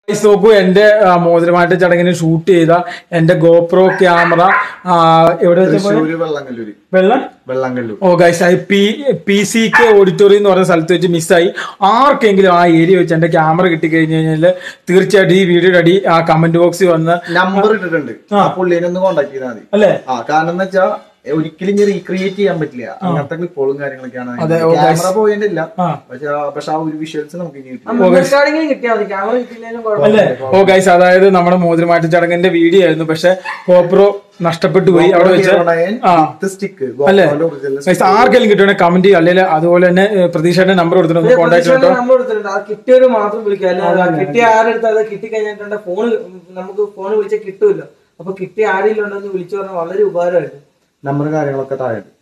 Guys, നോക്കൂ എന്റെ ആ, മോതിരമാറ്റ ചടങ്ങിന് ഷൂട്ട് ചെയ്ത എന്റെ ഗോപ്രോ ക്യാമറ എവിടെ വെച്ച പോയത്? തൃശ്ശൂര് വെള്ളങ്കല്ലൂര് വെള്ളം വെള്ളങ്കല്ലൂർ ഓ ഗൈസ് അത് P P C K auditorium എന്ന് പറയുന്ന സ്ഥലത്ത് വെച്ച് മിസ്സായി ആർക്കെങ്കിലും ആ ഏരിയ വെച്ച് എന്റെ ക്യാമറ കിട്ടിക്കഴിഞ്ഞ് കഴിഞ്ഞാൽ തീർച്ചയായിട്ടും ഈ വീഡിയോയുടെ അടി ആ കമന്റ് ബോക്സിൽ വന്ന് നമ്പർ ഇട്ടിട്ടുണ്ട് ആ പുള്ളിനെ ഒന്ന് കോണ്ടാക്ട് ചെയ്താൽ മതി അല്ലേ ആ കാരണം എന്ന് വെച്ചാ ഒരിക്കലും ഇനി റീക്രിയേറ്റ് ചെയ്യാൻ പറ്റില്ല അങ്ങനത്തെ ക്ലിപ്പുകളും കാര്യങ്ങളൊക്കെയാണ് അതെ, ഓ, ക്യാമറ പോയതിന്റെ ഇല്ല ആ. പക്ഷെ ആ- പക്ഷെ ആ ഒരു വിഷ്വൽസ് നമുക്ക് ഇനി കിട്ടും മെമ്മറിക്കാർഡെങ്കിലും കിട്ടിയാൽ മതി ക്യാമറ കിട്ടിയില്ലെങ്കിലും അല്ലേ കുഴപ്പമില്ല ഓ ഗൈസ് അതായത് നമ്മുടെ മോതിരമാറ്റ ചടങ്ങിന്റെ വീഡിയോ ആയിരുന്നു പക്ഷെ ഗോപ്രോ നഷ്ടപ്പെട്ടു പോയി അവിടെ വെച്ച് ആ സ്റ്റിക്ക് അല്ലേ ഗൈസ് ആർക്കെങ്കിലും കിട്ടുവാണെങ്കിൽ കമന്റ് ചെയ്യുക അല്ലെങ്കിൽ അതുപോലെ തന്നെ ഏ, പ്രതീക്ഷയുടെ നമ്പർ കൊടുത്തിട്ട് കോൺടാക്ട് ചെയ്തിട്ടോ നമ്പർ കൊടുത്തിട്ടുണ്ട് ആ കിട്ടിയവര് മാത്രം വിളിക്കുക അല്ലാതെ ആ കിട്ടിയ ആരെടുത്ത് അത് കിട്ടി കഴിഞ്ഞിട്ടുണ്ട് ഫോൺ നമുക്ക് ഫോൺ വിളിച്ചാൽ കിട്ടൂല്ലോ അപ്പൊ കിട്ടിയ ആരെങ്കിലും ഉണ്ടെന്ന് വിളിച്ചു പറഞ്ഞാൽ വളരെ ഉപകാരമായിട്ട് നമ്പർ കാര്യങ്ങളൊക്കെ താഴെ ഉണ്ട്.